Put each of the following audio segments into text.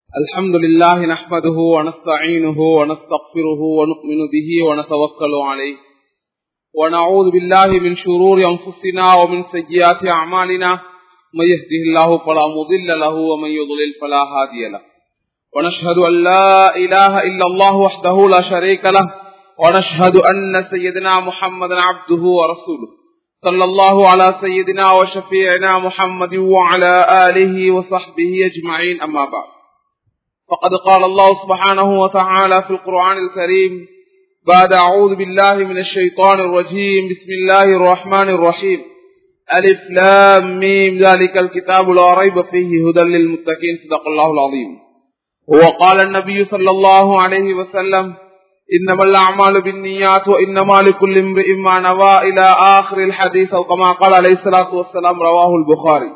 الحمد لله نحمده ونستعينه ونستغفره ونؤمن به ونتوكل عليه ونعوذ بالله من شرور أنفسنا ومن سيئات أعمالنا من يهده الله فلا مضل له ومن يضلل فلا هادي له ونشهد أن لا إله إلا الله وحده لا شريك له ونشهد أن سيدنا محمدا عبده ورسوله صلى الله على سيدنا وشفيعنا محمد وعلى آله وصحبه أجمعين أما بعد فقد قال الله سبحانه وتعالى في القرآن الكريم بعد أعوذ بالله من الشيطان الرجيم بسم الله الرحمن الرحيم ألف لام ميم ذلك الكتاب لا ريب فيه هدى للمتقين صدق الله العظيم وقال النبي صلى الله عليه وسلم إنما الأعمال بالنيات وإنما لكل امرئ ما نوى إلى آخر الحديث أو كما قال عليه الصلاة والسلام رواه البخاري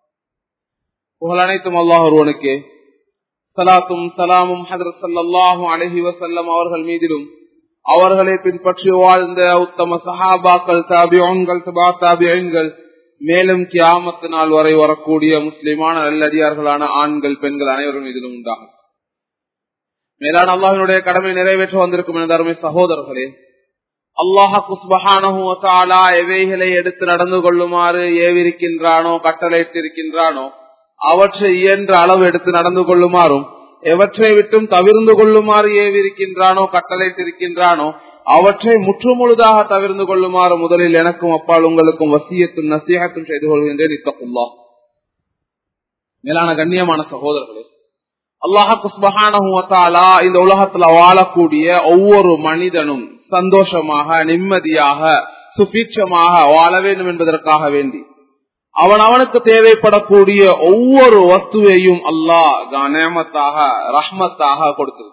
புகழ் அனைத்தும் அல்லாஹ் ஒருவனுக்கே சலாத்தும் சலாமும் ஹதரத் சல்லாஹூ அலஹி வசல்லம் அவர்கள் மீதிலும் அவர்களை பின்பற்றி வாழ்ந்த உத்தம சஹாபாக்கள் தாபியோன்கள் சபா தாபியன்கள் மேலும் கியாமத்து நாள் வரை வரக்கூடிய முஸ்லிமான நல்லடியார்களான ஆண்கள் பெண்கள் அனைவரும் மீதிலும் உண்டாகும் மேலான அல்லாஹினுடைய கடமை நிறைவேற்ற வந்திருக்கும் என அருமை சகோதரர்களே அல்லாஹா குஸ்பஹானா எவைகளை எடுத்து நடந்து கொள்ளுமாறு ஏவிருக்கின்றானோ கட்டளையிட்டிருக்கின்றானோ அவற்றை இயன்ற அளவு எடுத்து நடந்து கொள்ளுமாறும் எவற்றை விட்டும் தவிர்ந்து கொள்ளுமாறு ஏவிருக்கின்றானோ கட்டளைத்திருக்கின்றானோ அவற்றை முற்றுமுழுதாக தவிர்ந்து கொள்ளுமாறு முதலில் எனக்கும் அப்பால் உங்களுக்கும் வசியத்தும் நசீகத்தும் செய்து கொள்கின்றேன் இத்தகுல்லா மேலான கண்ணியமான சகோதரர்களே அல்லாஹாலா இந்த உலகத்துல வாழக்கூடிய ஒவ்வொரு மனிதனும் சந்தோஷமாக நிம்மதியாக சுபீட்சமாக வாழ வேண்டும் என்பதற்காக வேண்டி அவன் அவனுக்கு தேவைப்படக்கூடிய ஒவ்வொரு வஸ்துவையும் அல்லாஹ் கனமத்தாக ரஹ்மத்தாக கொடுத்திருக்கு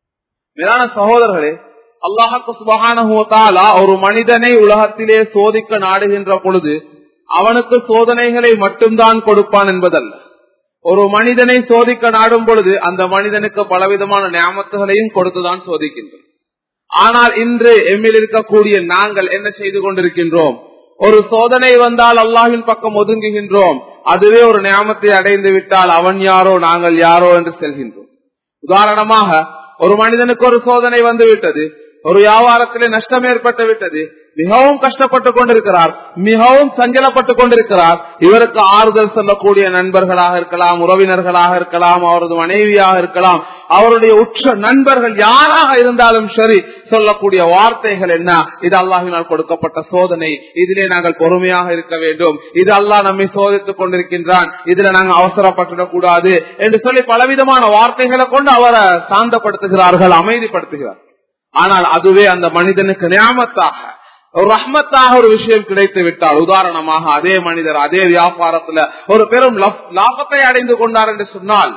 மேலான சகோதரர்களே அல்லாஹாக்கு சுபகான ஒரு மனிதனை உலகத்திலே சோதிக்க நாடுகின்ற பொழுது அவனுக்கு சோதனைகளை மட்டும்தான் கொடுப்பான் என்பதல்ல ஒரு மனிதனை சோதிக்க நாடும் பொழுது அந்த மனிதனுக்கு பலவிதமான ஞாபகங்களையும் கொடுத்துதான் சோதிக்கின்றோம் ஆனால் இன்று எம்மில் இருக்கக்கூடிய நாங்கள் என்ன செய்து கொண்டிருக்கின்றோம் ஒரு சோதனை வந்தால் அல்லாஹின் பக்கம் ஒதுங்குகின்றோம் அதுவே ஒரு நியமத்தை அடைந்து விட்டால் அவன் யாரோ நாங்கள் யாரோ என்று செல்கின்றோம் உதாரணமாக ஒரு மனிதனுக்கு ஒரு சோதனை வந்து விட்டது ஒரு வியாபாரத்திலே நஷ்டம் ஏற்பட்டு விட்டது மிகவும் கஷ்டப்பட்டு கொண்டிருக்கிறார் மிகவும் சஞ்சலப்பட்டு கொண்டிருக்கிறார் இவருக்கு ஆறுதல் சொல்லக்கூடிய நண்பர்களாக இருக்கலாம் உறவினர்களாக இருக்கலாம் அவரது மனைவியாக இருக்கலாம் அவருடைய உற்ற நண்பர்கள் யாராக இருந்தாலும் சரி சொல்லக்கூடிய வார்த்தைகள் என்ன இது அல்லாஹினால் கொடுக்கப்பட்ட சோதனை இதிலே நாங்கள் பொறுமையாக இருக்க வேண்டும் இது அல்லாஹ் நம்மை சோதித்துக் கொண்டிருக்கின்றான் இதுல நாங்கள் அவசரப்பட்டுடக் கூடாது என்று சொல்லி பலவிதமான வார்த்தைகளை கொண்டு அவரை சாந்தப்படுத்துகிறார்கள் அமைதிப்படுத்துகிறார் ஆனால் அதுவே அந்த மனிதனுக்கு நியாமத்தாக ஒரு ரஹ்மத்தாக ஒரு விஷயம் கிடைத்து விட்டால் உதாரணமாக அதே மனிதர் அதே வியாபாரத்துல ஒரு பெரும் லாபத்தை அடைந்து கொண்டார் என்று சொன்னால்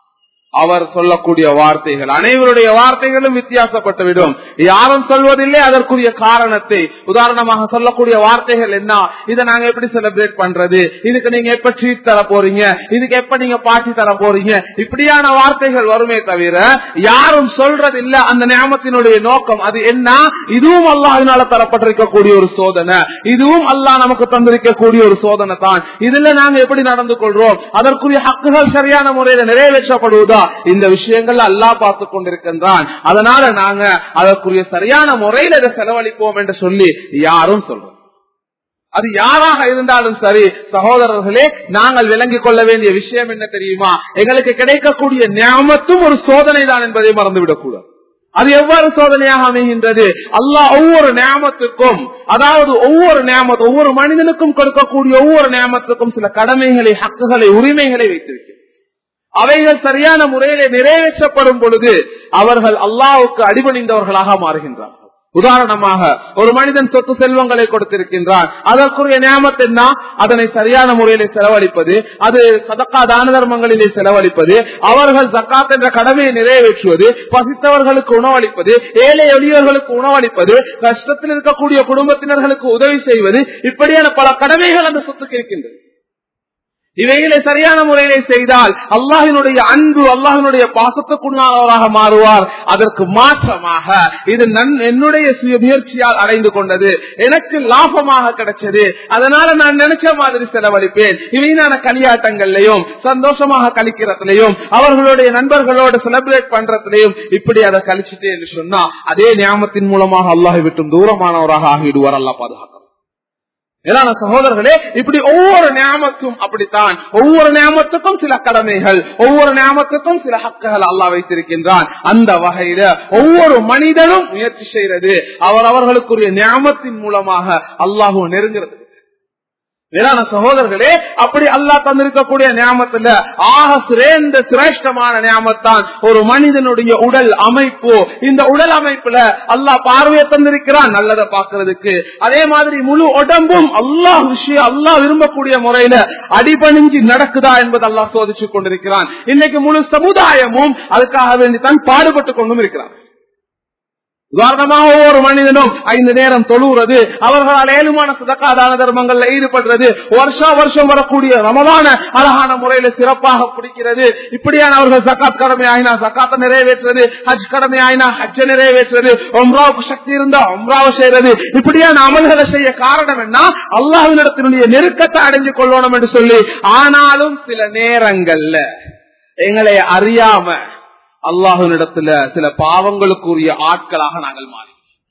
அவர் சொல்லக்கூடிய வார்த்தைகள் அனைவருடைய வார்த்தைகளும் வித்தியாசப்பட்டுவிடும் யாரும் சொல்வதில்லை அதற்குரிய காரணத்தை உதாரணமாக சொல்லக்கூடிய வார்த்தைகள் என்ன இதை நாங்க எப்படி செலிப்ரேட் பண்றது இதுக்கு நீங்க எப்ப ட்ரீட் தர போறீங்க இதுக்கு எப்ப நீங்க பாட்டி தர போறீங்க இப்படியான வார்த்தைகள் வருமே தவிர யாரும் சொல்றது இல்ல அந்த நியமத்தினுடைய நோக்கம் அது என்ன இதுவும் அல்லாஹினால தரப்பட்டிருக்கக்கூடிய ஒரு சோதனை இதுவும் அல்லாஹ் நமக்கு தந்திருக்கக்கூடிய ஒரு சோதனை தான் இதுல நாங்க எப்படி நடந்து கொள்றோம் அதற்குரிய ஹக்குகள் சரியான முறையில நிறைவேற்றப்படுவதா இந்த விஷயங்கள் அல்லா பார்த்து கொண்டிருக்கின்றான் அதனால நாங்க அதற்குரிய சரியான முறையில் இதை செலவழிப்போம் என்று சொல்லி யாரும் சொல்றோம் அது யாராக இருந்தாலும் சரி சகோதரர்களே நாங்கள் விளங்கிக் கொள்ள வேண்டிய விஷயம் என்ன தெரியுமா எங்களுக்கு கிடைக்கக்கூடிய ஞாபகத்தும் ஒரு சோதனை தான் என்பதை மறந்துவிடக் கூடாது அது எவ்வாறு சோதனையாக அமைகின்றது அல்லாஹ் ஒவ்வொரு நியமத்துக்கும் அதாவது ஒவ்வொரு நியமத்து ஒவ்வொரு மனிதனுக்கும் கொடுக்கக்கூடிய ஒவ்வொரு நியமத்துக்கும் சில கடமைகளை ஹக்குகளை உரிமைகளை வைத்திருக்கிறது அவைகள் சரியான முறையிலே நிறைவேற்றப்படும் பொழுது அவர்கள் அல்லாவுக்கு அடிபணிந்தவர்களாக மாறுகின்றார்கள் உதாரணமாக ஒரு மனிதன் சொத்து செல்வங்களை கொடுத்திருக்கின்றான் அதற்குரிய நியமத்தை என்ன அதனை சரியான முறையிலே செலவழிப்பது அது சதக்கா தான தர்மங்களிலே செலவழிப்பது அவர்கள் சக்காத் என்ற கடமையை நிறைவேற்றுவது பசித்தவர்களுக்கு உணவளிப்பது ஏழை எளியவர்களுக்கு உணவளிப்பது கஷ்டத்தில் இருக்கக்கூடிய குடும்பத்தினர்களுக்கு உதவி செய்வது இப்படியான பல கடமைகள் அந்த சொத்துக்கு இருக்கின்றது இவைகளை சரியான முறையிலே செய்தால் அல்லாஹினுடைய அன்பு அல்லாஹினுடைய பாசத்துக்குள்ளானவராக மாறுவார் அதற்கு மாற்றமாக இது நன்- என்னுடைய சுய முயற்சியால் அடைந்து கொண்டது எனக்கு லாபமாக கிடைச்சது அதனால நான் நினைச்ச மாதிரி செலவழிப்பேன் இவையான களியாட்டங்கள்லயும் சந்தோஷமாக கழிக்கிறதுலயும் அவர்களுடைய நண்பர்களோட செலிப்ரேட் பண்றதுலயும் இப்படி அதை கழிச்சுட்டு என்று சொன்னா அதே ஞாபகத்தின் மூலமாக அல்லாஹை விட்டும் தூரமானவராக ஆகிடுவார் அல்லாஹ் பாதுகாக்க ஏன்னா சகோதரர்களே இப்படி ஒவ்வொரு ஞாபகத்தும் அப்படித்தான் ஒவ்வொரு ஞாபகத்துக்கும் சில கடமைகள் ஒவ்வொரு ஞாபகத்துக்கும் சில ஹக்குகள் அல்லாஹ் வைத்திருக்கின்றான் அந்த வகையில ஒவ்வொரு மனிதனும் முயற்சி செய்யறது அவர் அவர்களுக்குரிய ஞாபகத்தின் மூலமாக அல்லாஹு நெருங்கிறது வேளாண் சகோதரர்களே அப்படி அல்லாஹ் தந்திருக்கக்கூடிய நியாமத்துல ஆக சிறந்த சிரேஷ்டமான நியாமத்தான் ஒரு மனிதனுடைய உடல் அமைப்பு இந்த உடல் அமைப்புல அல்லாஹ் பார்வையை தந்திருக்கிறான் நல்லதை பார்க்கிறதுக்கு அதே மாதிரி முழு உடம்பும் அல்லாஹ் விஷயம் அல்லாஹ் விரும்பக்கூடிய முறையில அடிபணிஞ்சு நடக்குதா என்பது அல்லாஹ் சோதிச்சு கொண்டிருக்கிறான் இன்னைக்கு முழு சமுதாயமும் அதுக்காக வேண்டி தான் பாடுபட்டு கொண்டும் இருக்கிறான் உதாரணமாக ஒவ்வொரு மனிதனும் ஐந்து நேரம் தொழுகிறது அவர்களால் ஏழுமான சுதக்கா தான தர்மங்கள்ல ஈடுபடுறது வருஷா வருஷம் வரக்கூடிய ரமதான அழகான முறையில சிறப்பாக பிடிக்கிறது இப்படியான அவர்கள் சக்காத் கடமை ஆயினா சக்காத்தை நிறைவேற்றுறது ஹஜ் கடமை ஆயினா ஹஜ்ஜ நிறைவேற்றுறது ஒம்ராவுக்கு சக்தி இருந்தா ஒம்ராவை செய்யறது இப்படியான அமல்களை செய்ய காரணம் என்ன அல்லாஹினிடத்தினுடைய நெருக்கத்தை அடைஞ்சு கொள்ளணும் என்று சொல்லி ஆனாலும் சில நேரங்கள்ல எங்களை அறியாம அல்லாஹுனிடத்துல சில பாவங்களுக்குரிய ஆட்களாக நாங்கள் மாறி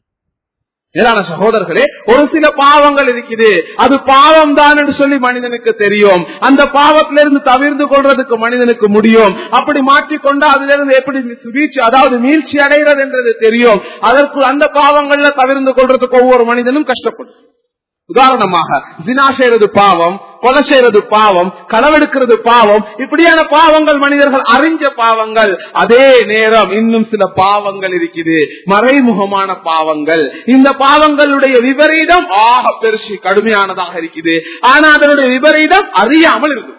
மேலான சகோதரர்களே ஒரு சில பாவங்கள் இருக்குது அது பாவம் தான் என்று சொல்லி மனிதனுக்கு தெரியும் அந்த பாவத்திலிருந்து தவிர்த்து கொள்றதுக்கு மனிதனுக்கு முடியும் அப்படி மாற்றிக்கொண்டா அதுல இருந்து எப்படி வீழ்ச்சி அதாவது மீழ்ச்சி அடைகிறது என்றது தெரியும் அதற்கு அந்த பாவங்கள்ல தவிர்த்து கொள்றதுக்கு ஒவ்வொரு மனிதனும் கஷ்டப்படும் உதாரணமாக ஜினா செய்யறது பாவம் கொலை செய்யறது பாவம் களவெடுக்கிறது பாவம் இப்படியான பாவங்கள் மனிதர்கள் அறிஞ்ச பாவங்கள் அதே நேரம் இன்னும் சில பாவங்கள் இருக்குது மறைமுகமான பாவங்கள் இந்த பாவங்களுடைய விபரீதம் ஆக பெருசு கடுமையானதாக இருக்குது ஆனா அதனுடைய விபரீதம் அறியாமல் இருக்குது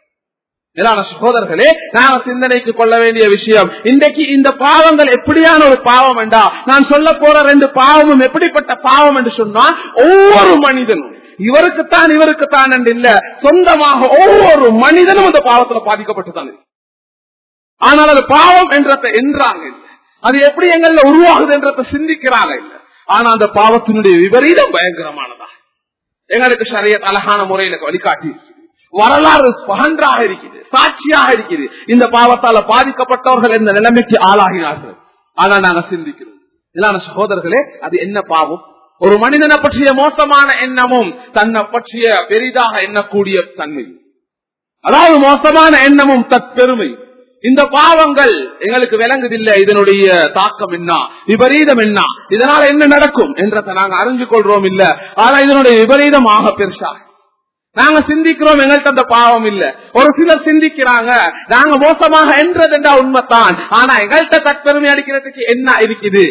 மேலான சகோதரர்களே நாம சிந்தனைக்கு கொள்ள வேண்டிய விஷயம் இன்றைக்கு இந்த பாவங்கள் எப்படியான ஒரு பாவம் என்றா நான் சொல்ல போற ரெண்டு பாவமும் எப்படிப்பட்ட பாவம் என்று சொன்னால் ஒவ்வொரு மனிதனும் இவருக்குத்தான் இவருக்குத்தான் என்று இல்ல சொந்தமாக ஒவ்வொரு மனிதனும் அந்த பாவத்துல பாதிக்கப்பட்டுதான் இருக்கு. ஆனால் அது பாவம் என்றத என்றாங்க இல்ல அது எப்படி எங்கள்ல உருவாகுது என்றத சிந்திக்கிறாங்க இல்ல ஆனா அந்த பாவத்தினுடைய விபரீதம் பயங்கரமானதா எங்களுக்கு சரியத் அழகான முறையில வழிகாட்டி இருக்குது. வரலாறு பகன்றாக இருக்குது சாட்சியாக இருக்குது இந்த பாவத்தால பாதிக்கப்பட்டவர்கள் இந்த நிலைமைக்கு ஆளாகினார்கள் ஆனா நாங்க சிந்திக்கிறோம் இல்லான சகோதரர்களே அது என்ன பாவம் ஒரு மனிதனை பற்றிய மோசமான எண்ணமும் தன்னை பற்றிய பெரிதாக எண்ணக்கூடிய தன்மை அதாவது மோசமான எண்ணமும் தற்பெருமை இந்த பாவங்கள் எங்களுக்கு விளங்குதில்லை இதனுடைய தாக்கம் என்ன விபரீதம் என்ன இதனால என்ன நடக்கும் என்றதை நாங்க அறிஞ்சு கொள்றோம் இல்ல ஆனா இதனுடைய விபரீதம் ஆக பெருசா நாங்க சிந்திக்கிறோம் எங்கள்கிட்ட அந்த பாவம் இல்ல ஒரு சிலர் சிந்திக்கிறாங்க நாங்க மோசமாக என்றதுண்டா உண்மைத்தான் ஆனா எங்கள்கிட்ட தற்பெருமை அடிக்கிறதுக்கு என்ன இருக்குது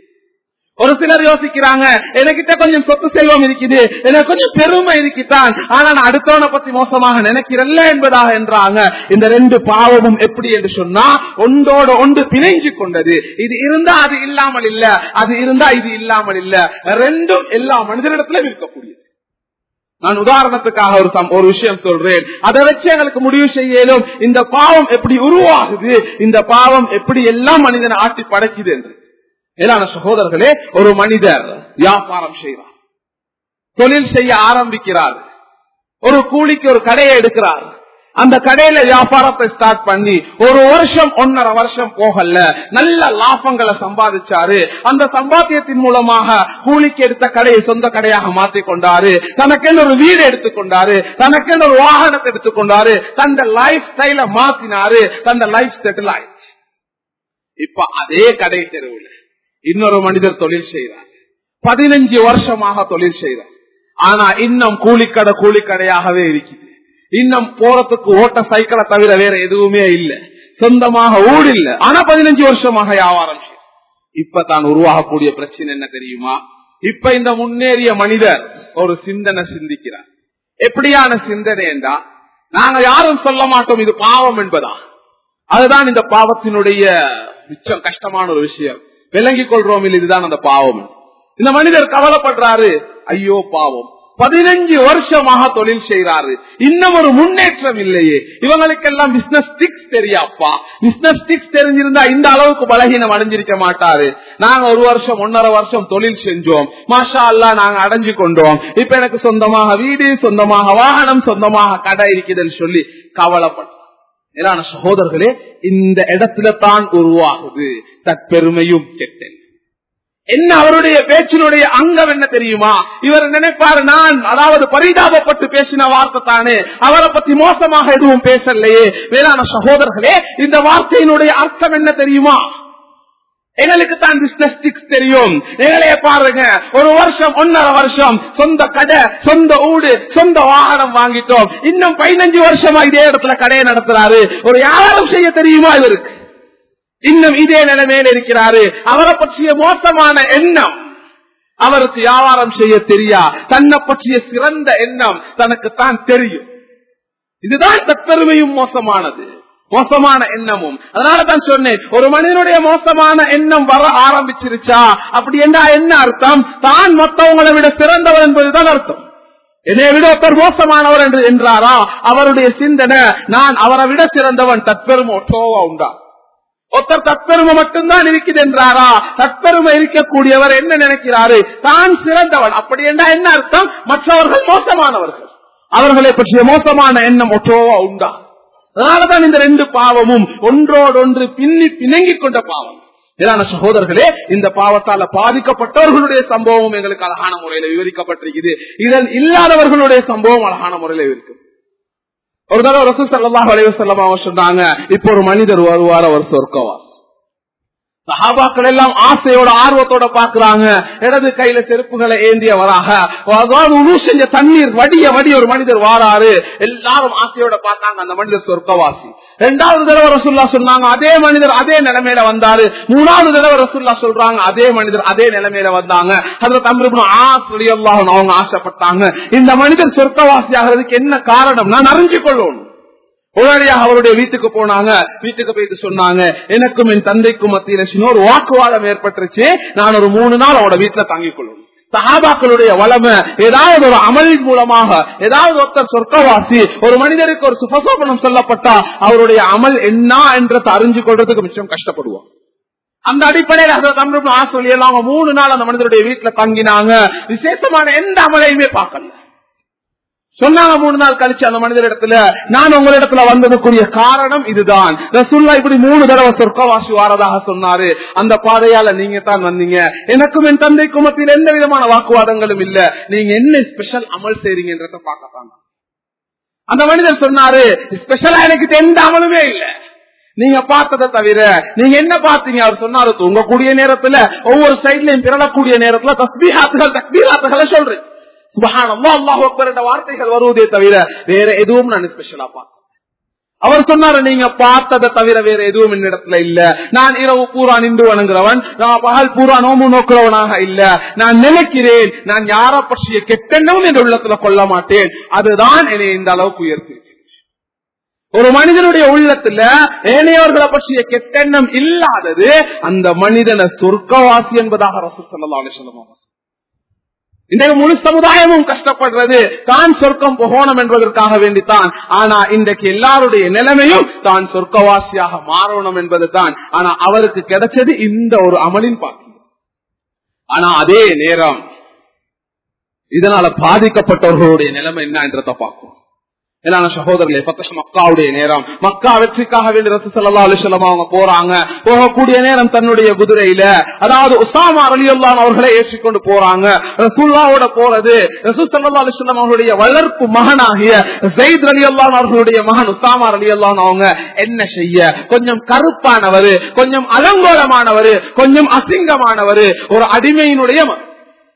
ஒரு சிலர் யோசிக்கிறாங்க எனக்கிட்ட கொஞ்சம் சொத்து செல்வம் இருக்குது எனக்கு கொஞ்சம் பெருமை இருக்குத்தான் ஆனா நான் அடுத்தவனை பத்தி மோசமாக நினைக்கிறல்ல என்பதாக என்றாங்க இந்த ரெண்டு பாவமும் எப்படி என்று சொன்னா ஒன்றோட ஒன்று பிணைஞ்சு கொண்டது இது இருந்தா அது இல்லாமல் இல்ல அது இருந்தா இது இல்லாமல் இல்ல ரெண்டும் எல்லா மனிதனிடத்திலும் இருக்கக்கூடியது நான் உதாரணத்துக்காக ஒரு சம்- ஒரு விஷயம் சொல்றேன் அதை வச்சு எங்களுக்கு முடிவு செய்யலும் இந்த பாவம் எப்படி உருவாகுது இந்த பாவம் எப்படி எல்லாம் மனிதனை ஆட்டி படைக்குது என்று மேலான சகோதரர்களே ஒரு மனிதர் வியாபாரம் செய்கிறார் தொழில் செய்ய ஆரம்பிக்கிறார் ஒரு கூலிக்கு ஒரு கடையை எடுக்கிறார் அந்த கடையில வியாபாரத்தை ஸ்டார்ட் பண்ணி ஒரு வருஷம் ஒன்னரை வருஷம் போகல நல்ல லாபங்களை சம்பாதிச்சாரு அந்த சம்பாத்தியத்தின் மூலமாக கூலிக்கு எடுத்த கடையை சொந்த கடையாக மாற்றிக் கொண்டாரு தனக்கென்று ஒரு வீடு எடுத்துக்கொண்டாரு தனக்கென்று ஒரு வாகனத்தை எடுத்துக்கொண்டாரு தந்த லைஃப் ஸ்டைல மாத்தினாரு தந்த லைஃப் செட்டில் ஆயிடுச்சு இப்ப அதே கடை தெருவில் இன்னொரு மனிதர் தொழில் செய்கிறார் பதினஞ்சு வருஷமாக தொழில் செய்கிறார் ஆனா இன்னும் கூலிக்கடை கூலிக்கடையாகவே இருக்குது இன்னும் போறதுக்கு ஓட்ட சைக்கிளை தவிர வேற எதுவுமே இல்ல சொந்தமாக ஊடு இல்ல ஆனா பதினஞ்சு வருஷமாக வியாபாரம் செய்யும் இப்ப தான் உருவாகக்கூடிய பிரச்சனை என்ன தெரியுமா இப்ப இந்த முன்னேறிய மனிதர் ஒரு சிந்தனை சிந்திக்கிறார் எப்படியான சிந்தனை என்றா நாங்க யாரும் சொல்ல மாட்டோம் இது பாவம் என்பதா அதுதான் இந்த பாவத்தினுடைய மிச்சம் கஷ்டமான ஒரு விஷயம் விளங்கிக் கொள்றோம் இல்லை இதுதான் அந்த பாவம் இந்த மனிதர் கவலைப்படுறாரு ஐயோ பாவம் பதினஞ்சு வருஷமாக தொழில் செய்யறாரு இன்னும் ஒரு முன்னேற்றம் இல்லையே இவங்களுக்கெல்லாம் பிசினஸ் டிக்ஸ் தெரியாப்பா பிசினஸ் டிக்ஸ் தெரிஞ்சிருந்தா இந்த அளவுக்கு பலகீனம் அடைஞ்சிருக்க மாட்டாரு நாங்க ஒரு வருஷம் ஒன்னரை வருஷம் தொழில் செஞ்சோம் மாஷா அல்லா நாங்க அடைஞ்சு கொண்டோம் இப்ப எனக்கு சொந்தமாக வீடு சொந்தமாக வாகனம் சொந்தமாக கடை இருக்குதுன்னு சொல்லி கவலைப்பட்டோம் மேலான சகோதரர்களே இந்த இடத்துல தான் உருவாகுது தற்பெருமையும் கெட்டேன் என்ன அவருடைய பேச்சினுடைய அங்கம் என்ன தெரியுமா இவர் நினைப்பாரு நான் அதாவது பரிதாபப்பட்டு பேசின வார்த்தை தானே அவரை பத்தி மோசமாக எதுவும் பேசலையே வேளாண் சகோதரர்களே இந்த வார்த்தையினுடைய அர்த்தம் என்ன தெரியுமா எங்களுக்கு தான் பிசினஸ் டிக்ஸ் தெரியும் எங்களைய பாருங்க ஒரு வருஷம் ஒன்னரை வருஷம் சொந்த கடை சொந்த ஊடு சொந்த வாகனம் வாங்கிட்டோம் இன்னும் பதினஞ்சு வருஷமா இதே இடத்துல கடையை நடத்துறாரு ஒரு யாரும் செய்ய தெரியுமா இவருக்கு இன்னும் இதே நிலைமையில இருக்கிறாரு அவரை பற்றிய மோசமான எண்ணம் அவருக்கு வியாபாரம் செய்ய தெரியா தன்னை பற்றிய சிறந்த எண்ணம் தனக்கு தான் தெரியும் இதுதான் தற்பெருமையும் மோசமானது மோசமான எண்ணமும் அதனால தான் சொன்னேன் ஒரு மனிதனுடைய மோசமான எண்ணம் வர ஆரம்பிச்சிருச்சா அப்படி என்ன என்ன அர்த்தம் தான் மற்றவங்களை விட சிறந்தவர் என்பதுதான் அர்த்தம் என்னை விட ஒருத்தர் மோசமானவர் என்று என்றாரா அவருடைய சிந்தனை நான் அவரை விட சிறந்தவன் தற்பெருமை ஒட்டோவா உண்டா ஒருத்தர் தற்பெருமை மட்டும்தான் இருக்குது என்றாரா தற்பெருமை இருக்கக்கூடியவர் என்ன நினைக்கிறாரு தான் சிறந்தவன் அப்படி என்றா என்ன அர்த்தம் மற்றவர்கள் மோசமானவர்கள் அவர்களை பற்றிய மோசமான எண்ணம் ஒற்றோவா உண்டா அதனாலதான் இந்த ரெண்டு பாவமும் ஒன்றோடொன்று பின்னி பிணங்கிக் கொண்ட பாவம் இதான சகோதரர்களே இந்த பாவத்தால பாதிக்கப்பட்டவர்களுடைய சம்பவம் எங்களுக்கு அழகான முறையில விவரிக்கப்பட்டிருக்குது இதன் இல்லாதவர்களுடைய சம்பவம் அழகான முறையில இருக்கு ஒரு தடவை ரசூல் சல்லாஹ் அலைவசல்லமா சொன்னாங்க இப்ப ஒரு மனிதர் வருவார் அவர் சொர்க்கவார் சஹாபாக்கள் எல்லாம் ஆசையோட ஆர்வத்தோட பாக்குறாங்க இடது கையில செருப்புகளை ஏந்தியவராக அதாவது உணவு செஞ்ச தண்ணீர் வடிய வடிய ஒரு மனிதர் வாராரு எல்லாரும் ஆசையோட பார்த்தாங்க அந்த மனிதர் சொர்க்கவாசி ரெண்டாவது தடவை ரசுல்லா சொன்னாங்க அதே மனிதர் அதே நிலைமையில வந்தாரு மூணாவது தடவை ரசுல்லா சொல்றாங்க அதே மனிதர் அதே நிலைமையில வந்தாங்க அதுல தமிழ் ஆசிரி அவங்க ஆசைப்பட்டாங்க இந்த மனிதர் சொர்க்கவாசி ஆகிறதுக்கு என்ன காரணம் நான் அறிஞ்சு கொள்ளணும் உடனடியாக அவருடைய வீட்டுக்கு போனாங்க வீட்டுக்கு போயிட்டு சொன்னாங்க எனக்கும் என் தந்தைக்கும் மத்தியில சின்ன ஒரு வாக்குவாதம் ஏற்பட்டுருச்சு நான் ஒரு மூணு நாள் அவரோட வீட்டுல தங்கிக் கொள்ளும் சஹாபாக்களுடைய வளமை ஏதாவது ஒரு அமலின் மூலமாக ஏதாவது ஒருத்தர் சொர்க்கவாசி ஒரு மனிதருக்கு ஒரு சுபசோபனம் சொல்லப்பட்டா அவருடைய அமல் என்ன என்றதை அறிஞ்சு கொள்றதுக்கு மிச்சம் கஷ்டப்படுவோம் அந்த அடிப்படையில் தமிழ் ஆசிரியர் எல்லாம் மூணு நாள் அந்த மனிதருடைய வீட்டுல தங்கினாங்க விசேஷமான எந்த அமலையுமே பார்க்கல சொன்னாங்க மூணு நாள் கழிச்சு அந்த மனிதர் இடத்துல நான் உங்களிடத்துல வந்ததுக்குரிய காரணம் இதுதான் ரசுல்லா இப்படி மூணு தடவை சொர்க்கவாசி வாரதாக சொன்னாரு அந்த பாதையால நீங்க தான் வந்தீங்க எனக்கும் என் தந்தைக்கும் மத்தியில் எந்த விதமான வாக்குவாதங்களும் இல்ல நீங்க என்ன ஸ்பெஷல் அமல் செய்றீங்கன்றத பார்க்கத்தாங்க அந்த மனிதர் சொன்னாரு ஸ்பெஷலா எனக்கு எந்த அமலுமே இல்ல நீங்க பார்த்ததை தவிர நீங்க என்ன பார்த்தீங்க அவர் சொன்னாரு தூங்கக்கூடிய நேரத்துல ஒவ்வொரு சைட்லயும் பிறழக்கூடிய நேரத்துல தஸ்பீஹாத்துகள் தஸ்பீஹாத்துகளை சொல்றேன் சுபஹானல்லா அல்லாஹ் அக்பர் என்ற வார்த்தைகள் வருவதே தவிர வேற எதுவும் நான் ஸ்பெஷலா பார்த்தேன் அவர் சொன்னாரு நீங்க பார்த்ததை தவிர வேற எதுவும் என்னிடத்துல இல்ல நான் இரவு பூரா நின்று வணங்குறவன் நான் பகல் பூரா நோம்பு நோக்குறவனாக இல்ல நான் நினைக்கிறேன் நான் யார பற்றிய கெட்டெண்ணவும் என்ற உள்ளத்துல கொள்ள மாட்டேன் அதுதான் என்னை இந்த அளவுக்கு உயர்த்தி ஒரு மனிதனுடைய உள்ளத்துல ஏனையவர்களை பற்றிய கெட்டெண்ணம் இல்லாதது அந்த மனிதனை சொர்க்கவாசி என்பதாக ரசூ சல்லா அலிஸ்லாம் இன்றைக்கு முழு சமுதாயமும் கஷ்டப்படுறது தான் சொர்க்கம் போகணும் என்பதற்காக வேண்டித்தான் ஆனா இன்றைக்கு எல்லாருடைய நிலைமையும் தான் சொர்க்கவாசியாக மாறணும் என்பது தான் ஆனா அவருக்கு கிடைச்சது இந்த ஒரு அமலின் பாக்கியம் ஆனா அதே நேரம் இதனால பாதிக்கப்பட்டவர்களுடைய நிலைமை என்ன என்றதை பார்க்கும் மேலான சகோதரர்களே பத்தச மக்காவுடைய நேரம் மக்கா வெற்றிக்காக வேண்டி ரசு சல்லா அலிசல்லாம் அவங்க போறாங்க போகக்கூடிய நேரம் தன்னுடைய குதிரையில அதாவது உசாமா அலி அல்லான் அவர்களை ஏற்றிக்கொண்டு போறாங்க ரசூல்லாவோட போறது ரசூ சல்லா அலிஸ்லாம் அவர்களுடைய வளர்ப்பு மகனாகிய ஜெயித் அலி அல்லான் அவர்களுடைய மகன் உசாமா அலி அல்லான் அவங்க என்ன செய்ய கொஞ்சம் கருப்பானவர் கொஞ்சம் அலங்கோலமானவர் கொஞ்சம் அசிங்கமானவர் ஒரு அடிமையினுடைய மகன்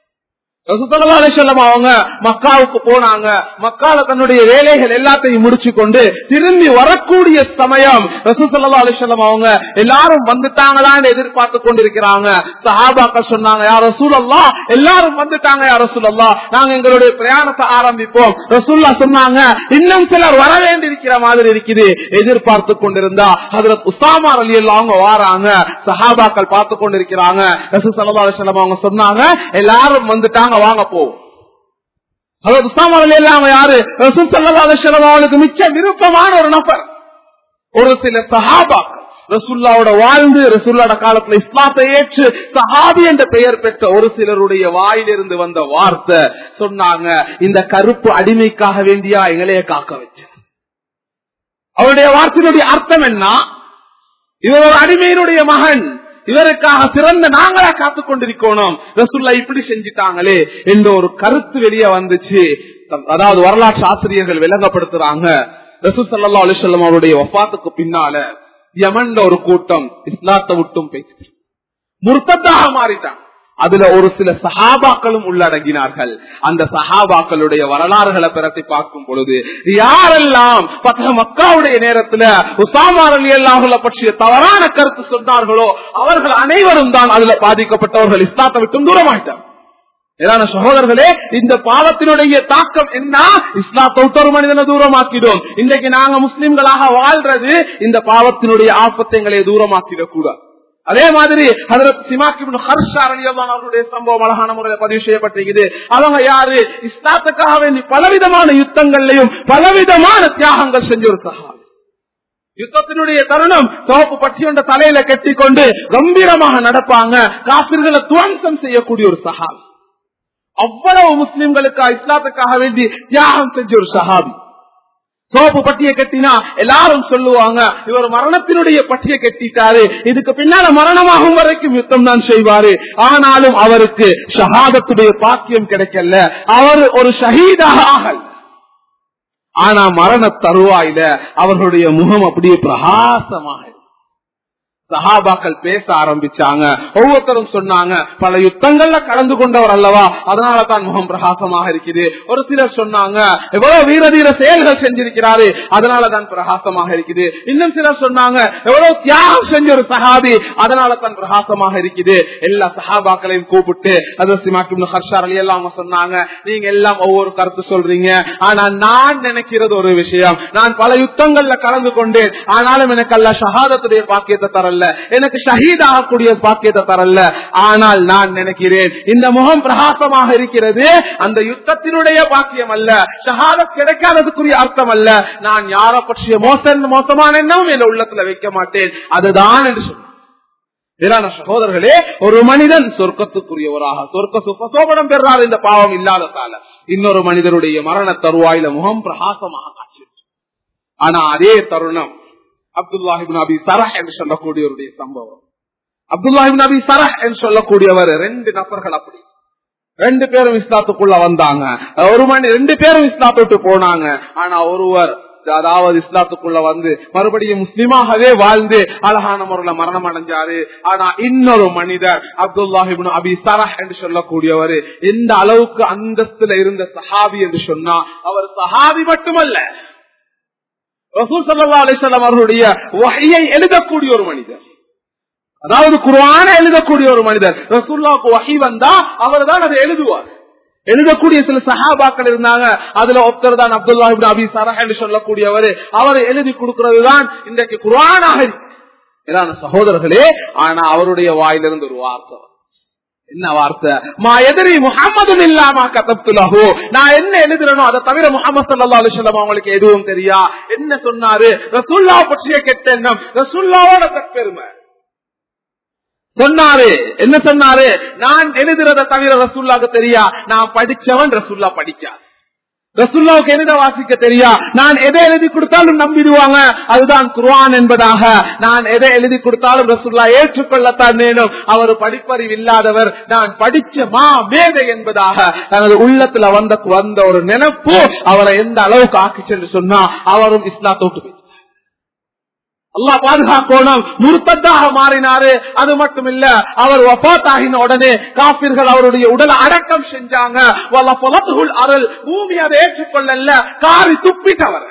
அவங்க மக்காவுக்கு போனாங்க மக்கால தன்னுடைய வேலைகள் எல்லாத்தையும் முடிச்சு கொண்டு திரும்பி வரக்கூடிய சமயம் ரசூசல்லா அலிசல்லம் அவங்க எல்லாரும் வந்துட்டாங்களான்னு எதிர்பார்த்து கொண்டிருக்கிறாங்க சஹாபாக்கள் சொன்னாங்க யார் ரசூலல்லா எல்லாரும் வந்துட்டாங்க யார் ரசூலல்லா நாங்க எங்களுடைய பிரயாணத்தை ஆரம்பிப்போம் ரசூல்லா சொன்னாங்க இன்னும் சிலர் வர வேண்டியிருக்கிற மாதிரி இருக்குது எதிர்பார்த்து கொண்டிருந்தா அதுல உசாமா அலி அவங்க வாராங்க சஹாபாக்கள் பார்த்து கொண்டிருக்கிறாங்க ரசூ சல்லா அலிசல்லம் அவங்க சொன்னாங்க எல்லாரும் வந்துட்டாங்க வாங்க போ அதாவது உசாமல் இல்லாம யாரு ரசூல் சல்லா அலிஸ்லாம் அவளுக்கு மிச்ச விருப்பமான ஒரு நபர் ஒரு சில சஹாபாக்கள் ரசுல்லாவோட வாழ்ந்து ரசுல்லாட காலத்துல இஸ்லாத்தை ஏற்று சஹாபி என்ற பெயர் பெற்ற ஒரு சிலருடைய வாயிலிருந்து வந்த வார்த்தை சொன்னாங்க இந்த கருப்பு அடிமைக்காக வேண்டியா எங்களைய காக்க வச்ச அவருடைய வார்த்தையினுடைய அர்த்தம் என்ன இவர் ஒரு அடிமையினுடைய மகன் இவருக்காக சிறந்த நாங்களா காத்துக் கொண்டிருக்கணும் ரசுல்லா இப்படி செஞ்சிட்டாங்களே என்ற ஒரு கருத்து வெளியே வந்துச்சு அதாவது வரலாற்று ஆசிரியர்கள் விளங்கப்படுத்துறாங்க ரசூல் சல்லா அலிசல்லம் அவருடைய ஒப்பாத்துக்கு பின்னால யமன்ல ஒரு கூட்டம் இஸ்லாத்தை விட்டும் பேச்சு முர்த்தத்தாக மாறிட்டாங்க அதுல ஒரு சில சஹாபாக்களும் உள்ளடங்கினார்கள் அந்த சஹாபாக்களுடைய வரலாறுகளை பிறத்தி பார்க்கும் பொழுது யாரெல்லாம் பத்த மக்காவுடைய நேரத்துல உசாமார் அலி அல்லாஹுல பற்றிய தவறான கருத்து சொன்னார்களோ அவர்கள் அனைவரும் தான் அதுல பாதிக்கப்பட்டவர்கள் இஸ்லாத்தை விட்டும் தூரமாயிட்டார் ஏதான சகோதரர்களே இந்த பாவத்தினுடைய தாக்கம் என்ன இஸ்லாத்தை விட்டு ஒரு மனிதனை தூரமாக்கிடும் இன்றைக்கு நாங்க முஸ்லிம்களாக வாழ்றது இந்த பாவத்தினுடைய ஆபத்தைங்களை தூரமாக்கிடக் கூடாது அதே மாதிரி அவர்களுடைய சம்பவம் அழகான முறையில் பதிவு செய்யப்பட்டிருக்குது அவங்க யாரு இஸ்லாத்துக்காக வேண்டி பலவிதமான யுத்தங்கள்லையும் பலவிதமான தியாகங்கள் செஞ்ச ஒரு சகாவி யுத்தத்தினுடைய தருணம் சோப்பு பட்டியொண்ட தலையில கட்டி கொண்டு கம்பீரமாக நடப்பாங்க காப்பிர்களை துவம்சம் செய்யக்கூடிய ஒரு சகாவி அவ்வளவு முஸ்லிம்களுக்கா இஸ்லாத்துக்காக வேண்டி தியாகம் செஞ்ச ஒரு சஹாபி சோப்பு பட்டியை கட்டினா எல்லாரும் சொல்லுவாங்க இவர் மரணத்தினுடைய பட்டியை கட்டிட்டாரு இதுக்கு பின்னால மரணமாகும் வரைக்கும் யுத்தம் தான் செய்வாரு ஆனாலும் அவருக்கு ஷஹாதத்துடைய பாக்கியம் கிடைக்கல அவர் ஒரு ஷஹீதாக ஆகல் ஆனா மரண தருவாயில அவர்களுடைய முகம் அப்படியே பிரகாசமாக சஹாபாக்கள் பேச ஆரம்பிச்சாங்க ஒவ்வொருத்தரும் சொன்னாங்க பல யுத்தங்கள்ல கலந்து கொண்டவர் அல்லவா அதனால தான் முகம் பிரகாசமாக இருக்குது ஒரு சிலர் சொன்னாங்க எவ்வளவு வீர தீர செயல்கள் செஞ்சிருக்கிறாரு அதனால தான் பிரகாசமாக இருக்குது இன்னும் சிலர் சொன்னாங்க எவ்வளவு தியாகம் செஞ்ச ஒரு சஹாபி அதனால தான் பிரகாசமாக இருக்குது எல்லா சஹாபாக்களையும் கூப்பிட்டு அது ஹர்ஷார் அலி எல்லாம் சொன்னாங்க நீங்க எல்லாம் ஒவ்வொரு கருத்து சொல்றீங்க ஆனா நான் நினைக்கிறது ஒரு விஷயம் நான் பல யுத்தங்கள்ல கலந்து கொண்டேன் ஆனாலும் எனக்கு அல்ல ஷஹாதத்துடைய பாக்கியத்தை தரல எனக்கு ஷஹீத் ஆகக்கூடிய பாக்கியத்தை தரல ஆனால் நான் நினைக்கிறேன் இந்த முகம் பிரகாசமாக இருக்கிறது அந்த யுத்தத்தினுடைய பாக்கியம் அல்ல ஷஹாதத் கிடைக்காததுக்குரிய அர்த்தம் அல்ல நான் யாரை பற்றிய மோசம் மோசமான எண்ணமும் என் உள்ளத்துல வைக்க மாட்டேன் அதுதான் என்று சொன்ன சகோதரர்களே ஒரு மனிதன் சொர்க்கத்துக்குரியவராக சொர்க்க சுப்பசோபனம் பெறார் இந்த பாவம் இல்லாத கால இன்னொரு மனிதனுடைய மரண தருவாயில முகம் பிரகாசமாக காட்சி ஆனா அதே தருணம் அப்துல்லாஹிபின் அபி சரஹ் என்று சொல்லக்கூடியவருடைய சம்பவம் அப்துல்லாஹிபின் அபி சரஹ் என்று சொல்லக்கூடியவர் ரெண்டு நபர்கள் அப்படி ரெண்டு பேரும் இஸ்லாத்துக்குள்ள வந்தாங்க ஒரு மணி ரெண்டு பேரும் இஸ்லாத்தை விட்டு போனாங்க ஆனா ஒருவர் அதாவது இஸ்லாத்துக்குள்ள வந்து மறுபடியும் முஸ்லிமாகவே வாழ்ந்து அழகான முறையில மரணம் அடைஞ்சாரு ஆனா இன்னொரு மனிதர் அப்துல்லாஹிபின் அபி சரஹ் என்று சொல்லக்கூடியவர் எந்த அளவுக்கு அந்தஸ்துல இருந்த சஹாபி என்று சொன்னா அவர் சஹாபி மட்டுமல்ல ரசூல் சல்லா அலிசல்லாம் அவர்களுடைய வகையை எழுதக்கூடிய ஒரு மனிதர் அதாவது குர்ஆன எழுதக்கூடிய ஒரு மனிதர் ரசூல்லாவுக்கு வகை வந்தா அவர் தான் அதை எழுதுவார் எழுதக்கூடிய சில சஹாபாக்கள் இருந்தாங்க அதுல ஒருத்தர் தான் அப்துல்லா அபி சரஹ் என்று சொல்லக்கூடியவர் அவர் எழுதி கொடுக்கிறது தான் இன்றைக்கு குர்ஆனாக இதான சகோதரர்களே ஆனா அவருடைய வாயிலிருந்து ஒரு வார்த்தை என்ன வார்த்தை மா எதிரி முகமது இல்லாம கதத்துலகோ நான் என்ன எழுதுறனோ அதை தவிர முகமது சல்லா அலிஸ்லாம் அவங்களுக்கு எதுவும் தெரியா என்ன சொன்னாரு ரசுல்லா பற்றிய கெட்ட எண்ணம் ரசுல்லாவோட தற்பெருமை சொன்னாரு என்ன சொன்னாரு நான் எழுதுறத தவிர ரசுல்லாக்கு தெரியா நான் படிச்சவன் ரசுல்லா படிக்காது ரசுல்லாவுக்கு எழுத வாசிக்க தெரியா நான் எதை எழுதி கொடுத்தாலும் நம்பிடுவாங்க அதுதான் குர்ஆன் என்பதாக நான் எதை எழுதி கொடுத்தாலும் ரசுல்லா ஏற்றுக்கொள்ளத்தான் வேணும் அவர் படிப்பறிவு இல்லாதவர் நான் படிச்ச மா மேதை என்பதாக தனது உள்ளத்துல வந்த வந்த ஒரு நினைப்பு அவரை எந்த அளவுக்கு ஆக்கி சென்று சொன்னா அவரும் இஸ்லாத்தோட்டு அல்லா பாதுகாக்கணும் முருத்தத்தாக மாறினாரு அது மட்டும் இல்ல அவர் வபாத்தாகின உடனே காப்பிர்கள் அவருடைய உடலை அடக்கம் செஞ்சாங்க அருள் பூமி அதை ஏற்றுக்கொள்ளல காரி துப்பிட்டவர்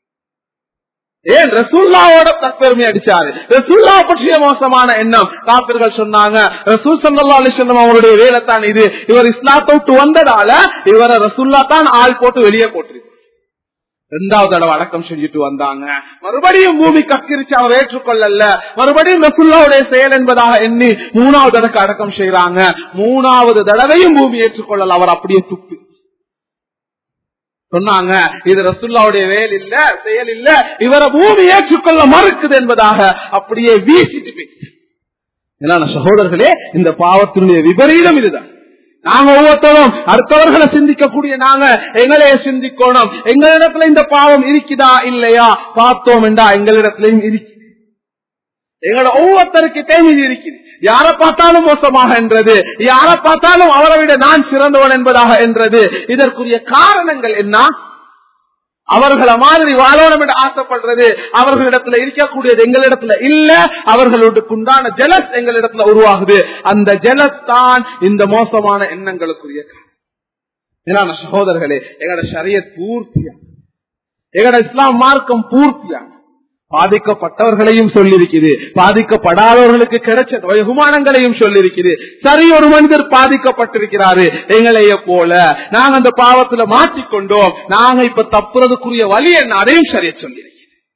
ஏன் ரசூல்லாவோட தற்பெருமை அடிச்சாரு ரசூல்லா பற்றிய மோசமான எண்ணம் காப்பிர்கள் சொன்னாங்க ரசூல் சல்லா அலிஸ்லம் அவருடைய வேலைத்தான் இது இவர் இஸ்லாத்தை விட்டு வந்ததால இவரை ரசூல்லா தான் ஆள் போட்டு வெளியே போட்டிருக்கு ரெண்டாவது தடவை அடக்கம் செஞ்சுட்டு வந்தாங்க மறுபடியும் பூமி கக்கிரிச்சு அவர் ஏற்றுக்கொள்ளல மறுபடியும் ரசுல்லாவுடைய செயல் என்பதாக எண்ணி மூணாவது தடவை அடக்கம் செய்யறாங்க மூணாவது தடவையும் பூமி ஏற்றுக்கொள்ளல அவர் அப்படியே துப்பி சொன்னாங்க இது ரசுல்லாவுடைய வேல் இல்ல செயல் இல்ல இவரை பூமி ஏற்றுக்கொள்ள மறுக்குது என்பதாக அப்படியே வீசிட்டு போயிட்டு ஏன்னா சகோதரர்களே இந்த பாவத்தினுடைய விபரீதம் இதுதான் நாங்க ஒவ்வொருத்தரும் அடுத்தவர்களை சிந்திக்கக்கூடிய நாங்க எங்களையே சிந்திக்கணும் எங்களிடத்துல இந்த பாவம் இருக்குதா இல்லையா பார்த்தோம் என்றா எங்களிடத்திலையும் இருக்கு எங்களோட ஒவ்வொருத்தருக்கிட்டையும் இது இருக்குது யாரை பார்த்தாலும் மோசமாக என்றது யாரை பார்த்தாலும் அவரை விட நான் சிறந்தவன் என்பதாக என்றது இதற்குரிய காரணங்கள் என்ன அவர்களை மாதிரி வாழணும் என்று ஆசைப்படுறது அவர்களிடத்துல இருக்கக்கூடியது எங்களிடத்துல இல்ல அவர்களுக்கு உண்டான ஜலஸ் எங்களிடத்துல உருவாகுது அந்த ஜலஸ் தான் இந்த மோசமான எண்ணங்களுக்குரிய காரணம் சகோதரர்களே எங்களோட சரிய பூர்த்தியா எங்களோட இஸ்லாம் மார்க்கம் பூர்த்தியா பாதிக்கப்பட்டவர்களையும் சொல்லிருக்குது பாதிக்கப்படாதவர்களுக்கு கிடைச்ச வெகுமானங்களையும் சொல்லிருக்குது சரி ஒரு மனிதர் பாதிக்கப்பட்டிருக்கிறாரு எங்களைய போல நாங்க அந்த பாவத்துல மாட்டிக்கொண்டோம் நாங்க இப்ப தப்புறதுக்குரிய வழி என்ன அதையும் சரிய சொல்லியிருக்கிறேன்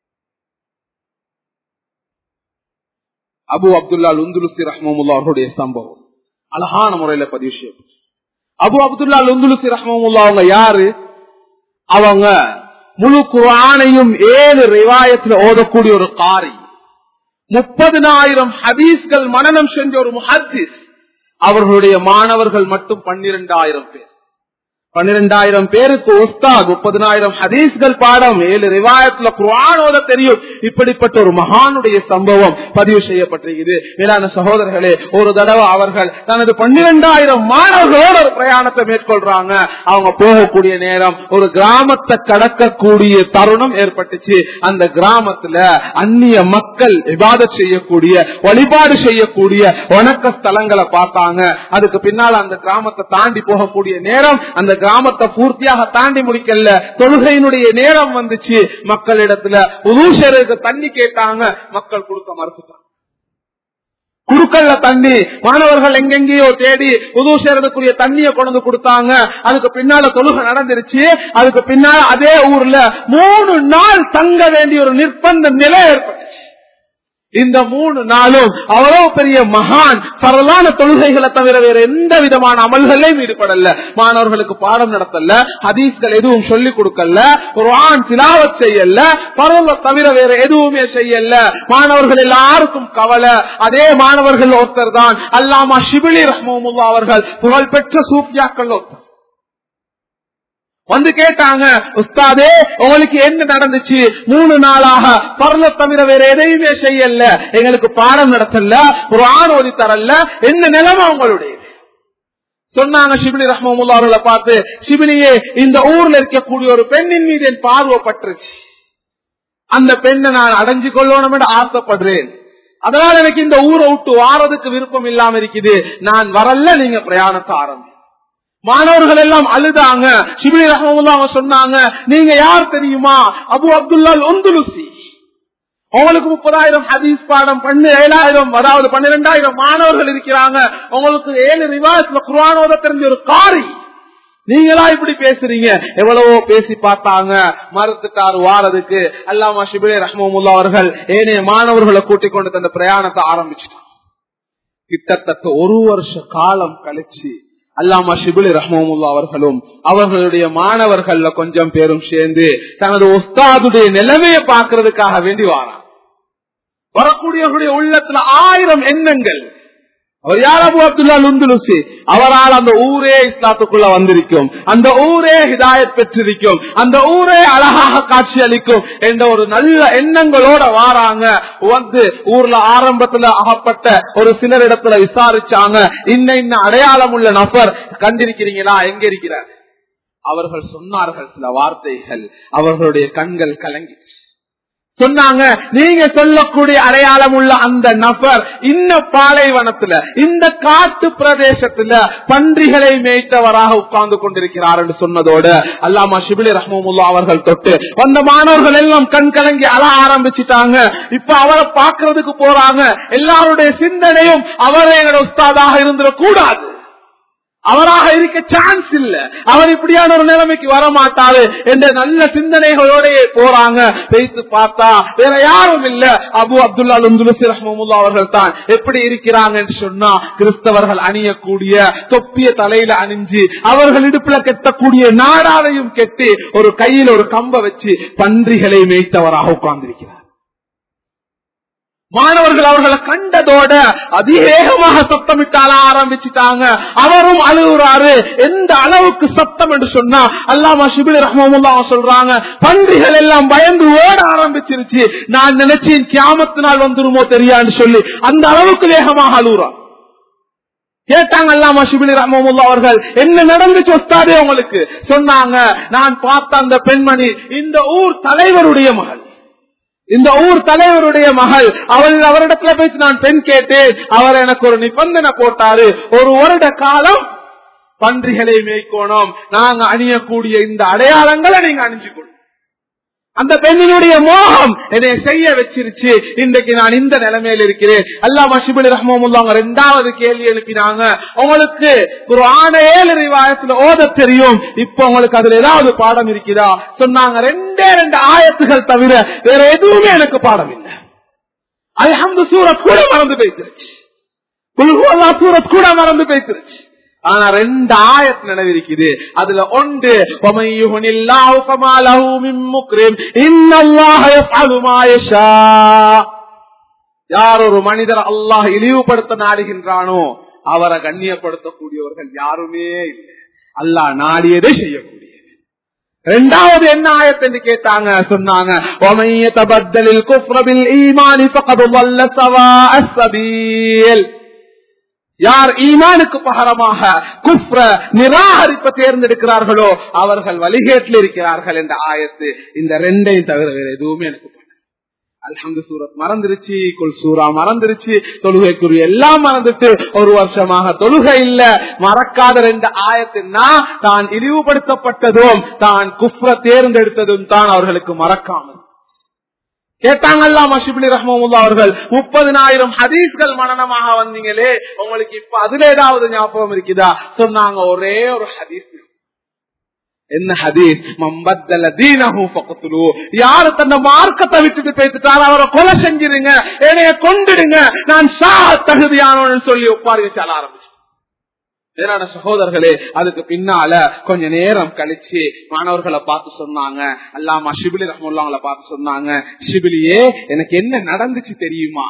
அபு அப்துல்லா லுந்துலுசி ரஹ்மமுல்லா அவர்களுடைய சம்பவம் அழகான முறையில பதிவு செய்யப்பட்டு அபு அப்துல்லா லுந்துலுசி ரஹ்மமுல்லா அவங்க யாரு அவங்க முழு குரானையும் ஏழு ரிவாயத்தில் ஓதக்கூடிய ஒரு காரி முப்பதினாயிரம் ஹதீஸ்கள் மனநம் செஞ்ச ஒரு முஹத்திஸ் அவர்களுடைய மாணவர்கள் மட்டும் பன்னிரெண்டாயிரம் பேர் பன்னிரெண்டாயிரம் பேருக்கு உஸ்தாத் முப்பதினாயிரம் ஹதீஸ்கள் பாடம் ஏழு ரிவாயத்துல குரான் ஓத தெரியும் இப்படிப்பட்ட ஒரு மகானுடைய சம்பவம் பதிவு செய்யப்பட்டிருக்குது மேலான சகோதரர்களே ஒரு தடவை அவர்கள் தனது பன்னிரெண்டாயிரம் மாணவர்களோட ஒரு பிரயாணத்தை மேற்கொள்றாங்க அவங்க போகக்கூடிய நேரம் ஒரு கிராமத்தை கடக்கக்கூடிய தருணம் ஏற்பட்டுச்சு அந்த கிராமத்துல அந்நிய மக்கள் விவாத செய்யக்கூடிய வழிபாடு செய்யக்கூடிய வணக்க ஸ்தலங்களை பார்த்தாங்க அதுக்கு பின்னால் அந்த கிராமத்தை தாண்டி போகக்கூடிய நேரம் அந்த கிராமத்தை பூர்த்தியாக தாண்டி முடிக்கல தொழுகையினுடைய நேரம் வந்துச்சு மக்களிடத்துல உதூசருக்கு தண்ணி கேட்டாங்க மக்கள் கொடுக்க மறுத்துட்டாங்க குடுக்கல்ல தண்ணி மாணவர்கள் எங்கெங்கேயோ தேடி உதூசேரதுக்குரிய தண்ணிய கொண்டு கொடுத்தாங்க அதுக்கு பின்னால தொழுகை நடந்துருச்சு அதுக்கு பின்னால அதே ஊர்ல மூணு நாள் தங்க வேண்டிய ஒரு நிர்பந்த நிலை ஏற்பட்டுச்சு இந்த மூணு நாளும் அவ்வளவு பெரிய மகான் பரவான தொழுகைகளை தவிர வேற எந்த விதமான அமல்களையும் ஈடுபடல மாணவர்களுக்கு பாடம் நடத்தல ஹதீஸ்கள் எதுவும் சொல்லிக் கொடுக்கல ஒரு ஆண் திலாவத் செய்யல பரவ தவிர வேற எதுவுமே செய்யல மாணவர்கள் எல்லாருக்கும் கவலை அதே மாணவர்கள் ஒருத்தர் தான் அல்லாமா ஷிபிலி ரஹ்மமுல்லா அவர்கள் புகழ்பெற்ற சூப்பியாக்கள் ஒருத்தர் வந்து கேட்டாங்க உஸ்தாதே உங்களுக்கு என்ன நடந்துச்சு மூணு நாளாக பரல தவிர வேற எதையுமே செய்யல எங்களுக்கு பாடம் நடத்தல ஒரு ஆண் ஓதி தரல என்ன நிலைமை உங்களுடைய சொன்னாங்க சிபிலி ரஹ்மமுல்லா அவர்களை பார்த்து சிபிலியே இந்த ஊர்ல இருக்கக்கூடிய ஒரு பெண்ணின் மீது என் பார்வைப்பட்டுருச்சு அந்த பெண்ணை நான் அடைஞ்சு கொள்ளணும் என்று ஆசைப்படுறேன் அதனால எனக்கு இந்த ஊரை விட்டு வாரதுக்கு விருப்பம் இல்லாம இருக்குது நான் வரல நீங்க பிரயாணத்தை ஆரம்பி மாணவர்கள் எல்லாம் அழுதாங்க சிபிலி ரஹமுல்லா அவங்க சொன்னாங்க நீங்க யார் தெரியுமா அபு அப்துல்லா ஒந்துலுசி உங்களுக்கு முப்பதாயிரம் ஹதீஸ் பாடம் பண்ணு ஏழாயிரம் அதாவது பன்னிரெண்டாயிரம் மாணவர்கள் இருக்கிறாங்க உங்களுக்கு ஏழு ரிவாயத்துல குரானோத தெரிஞ்ச ஒரு காரி நீங்களா இப்படி பேசுறீங்க எவ்வளவோ பேசி பார்த்தாங்க மறுத்துட்டாரு வாரதுக்கு அல்லாமா ஷிபிலே ரஹ்மமுல்லா அவர்கள் ஏனைய மாணவர்களை கூட்டிக் கொண்டு தந்த பிரயாணத்தை ஆரம்பிச்சிட்டாங்க கிட்டத்தட்ட ஒரு வருஷ காலம் கழிச்சு அல்லாமா ஷிபுலி ரஹ்மமுல்லா அவர்களும் அவர்களுடைய மாணவர்கள்ல கொஞ்சம் பேரும் சேர்ந்து தனது உஸ்தாதுடைய நிலைமையை பார்க்கறதுக்காக வேண்டி வாரான் வரக்கூடியவர்களுடைய உள்ளத்துல ஆயிரம் எண்ணங்கள் அவர் யார் அபு அப்துல்லா லுந்துலுசி அவரால் அந்த ஊரே இஸ்லாத்துக்குள்ள வந்திருக்கும் அந்த ஊரே ஹிதாயத் பெற்றிருக்கும் அந்த ஊரே அழகாக காட்சி அளிக்கும் என்ற ஒரு நல்ல எண்ணங்களோட வாராங்க வந்து ஊர்ல ஆரம்பத்துல அகப்பட்ட ஒரு சிலர் இடத்துல விசாரிச்சாங்க இன்ன இன்ன அடையாளம் உள்ள நபர் கண்டிருக்கிறீங்களா எங்க இருக்கிறார் அவர்கள் சொன்னார்கள் சில வார்த்தைகள் அவர்களுடைய கண்கள் கலங்கிச்சு சொன்னாங்க நீங்க சொல்லக்கூடிய அடையாளம் உள்ள அந்த நபர் இந்த பாலைவனத்துல இந்த காட்டு பிரதேசத்துல பன்றிகளை மேய்த்தவராக உட்கார்ந்து கொண்டிருக்கிறார் என்று சொன்னதோடு அல்லாமா ஷிபிலி ரஹ்மமுல்லா அவர்கள் தொட்டு வந்த மாணவர்கள் எல்லாம் கண் கலங்கி அழ ஆரம்பிச்சுட்டாங்க இப்ப அவரை பாக்குறதுக்கு போறாங்க எல்லாருடைய சிந்தனையும் அவரே எங்களோட உஸ்தாதாக இருந்துடக் கூடாது அவராக இருக்க சான்ஸ் இல்ல அவர் இப்படியான ஒரு நிலைமைக்கு வர மாட்டாரு என்ற நல்ல சிந்தனைகளோட போறாங்க வைத்து பார்த்தா வேற யாரும் இல்ல அபு அப்துல்லா லுந்துலுசி ரஹமுல்லா அவர்கள் தான் எப்படி இருக்கிறாங்கன்னு சொன்னா கிறிஸ்தவர்கள் அணியக்கூடிய தொப்பிய தலையில அணிஞ்சு அவர்கள் இடுப்புல கெட்டக்கூடிய நாடாவையும் கெட்டி ஒரு கையில் ஒரு கம்ப வச்சு பன்றிகளை மேய்த்தவராக உட்கார்ந்திருக்கிறார் மாணவர்கள் அவர்களை கண்டதோட அதிவேகமாக சத்தமிட்டால ஆரம்பிச்சுட்டாங்க அவரும் அழுகுறாரு எந்த அளவுக்கு சத்தம் என்று சொன்னா அல்லாமா சிபில் ரஹமுல்லா சொல்றாங்க பன்றிகள் எல்லாம் பயந்து ஓட ஆரம்பிச்சிருச்சு நான் நினைச்சேன் கியாமத்து நாள் வந்துருமோ தெரியான்னு சொல்லி அந்த அளவுக்கு வேகமாக அழுகுறான் கேட்டாங்க அல்லாமா சிபிலி ரஹமுல்லா அவர்கள் என்ன நடந்துச்சு ஒஸ்தாதே உங்களுக்கு சொன்னாங்க நான் பார்த்த அந்த பெண்மணி இந்த ஊர் தலைவருடைய மகள் இந்த ஊர் தலைவருடைய மகள் அவள் அவரிடத்துல போய் நான் பெண் கேட்டேன் அவர் எனக்கு ஒரு நிபந்தனை போட்டாரு ஒரு வருட காலம் பன்றிகளை மேய்க்கணும் நாங்க அணியக்கூடிய இந்த அடையாளங்களை நீங்க அணிஞ்சுக்கணும் அந்த பெண்ணினுடைய மோகம் என்னை செய்ய வச்சிருச்சு இன்றைக்கு நான் இந்த நிலைமையில இருக்கிறேன் அல்லா மஷிபுல் ரஹமுல்லாங்க ரெண்டாவது கேள்வி எழுப்பினாங்க உங்களுக்கு ஒரு ஆன ஏழு ரிவாயத்துல ஓத தெரியும் இப்ப உங்களுக்கு அதுல ஏதாவது பாடம் இருக்குதா சொன்னாங்க ரெண்டே ரெண்டு ஆயத்துகள் தவிர வேற எதுவுமே எனக்கு பாடம் இல்லை அல்ஹம்து சூரத் கூட மறந்து போய்த்திருச்சு சூரத் கூட மறந்து போய்த்திருச்சு ஆனா ரெண்டு ஆயத் நினைவிருக்குது அதுல ஒன்று யார் ஒரு மனிதர் அல்லாஹ் இழிவுபடுத்த நாடுகின்றானோ அவரை கண்ணியப்படுத்தக்கூடியவர்கள் யாருமே இல்லை அல்லாஹ் நாடியதை செய்யக்கூடிய ரெண்டாவது என்ன ஆயத்து என்று கேட்டாங்க சொன்னாங்க ஒமைய தபத்தலில் குப்ரபில் ஈமானி பக்கது வல்ல சவா அசபீல் யார் ஈமானுக்கு பகரமாக குப்ர நிராகரிப்ப தேர்ந்தெடுக்கிறார்களோ அவர்கள் வழிகேட்டில் இருக்கிறார்கள் என்ற ஆயத்து இந்த ரெண்டையும் தவிர வேற எதுவுமே எனக்கு அல்ஹம்து சூரத் மறந்துருச்சு குல் சூரா மறந்துருச்சு தொழுகைக்குரிய எல்லாம் மறந்துட்டு ஒரு வருஷமாக தொழுகை இல்ல மறக்காத ரெண்டு ஆயத்தின்னா தான் இழிவுபடுத்தப்பட்டதும் தான் குப்ர தேர்ந்தெடுத்ததும் தான் அவர்களுக்கு மறக்காமல் கேட்டாங்கல்ல மஷிபிலி ரஹமுல்லா அவர்கள் முப்பதினாயிரம் ஹதீஸ்கள் மனநமாக வந்தீங்களே உங்களுக்கு இப்ப அதுல ஏதாவது ஞாபகம் இருக்குதா சொன்னாங்க ஒரே ஒரு ஹதீஸ் என்ன ஹதீஸ் மம்பத்தல தீனஹு ஃபக்துலு யாரு தன்னை மார்க்கத்தை விட்டுட்டு பேசிட்டாரு அவரை கொலை செஞ்சிருங்க என்னைய கொண்டுடுங்க நான் சா தகுதியானவன் சொல்லி ஒப்பாரி வச்சு ஆரம்பிச்சு வேறான சகோதரர்களே அதுக்கு பின்னால கொஞ்ச நேரம் கழிச்சு மாணவர்களை பார்த்து சொன்னாங்க அல்லாமா ஷிபிலி ரஹமுல்லாங்களை பார்த்து சொன்னாங்க ஷிபிலியே எனக்கு என்ன நடந்துச்சு தெரியுமா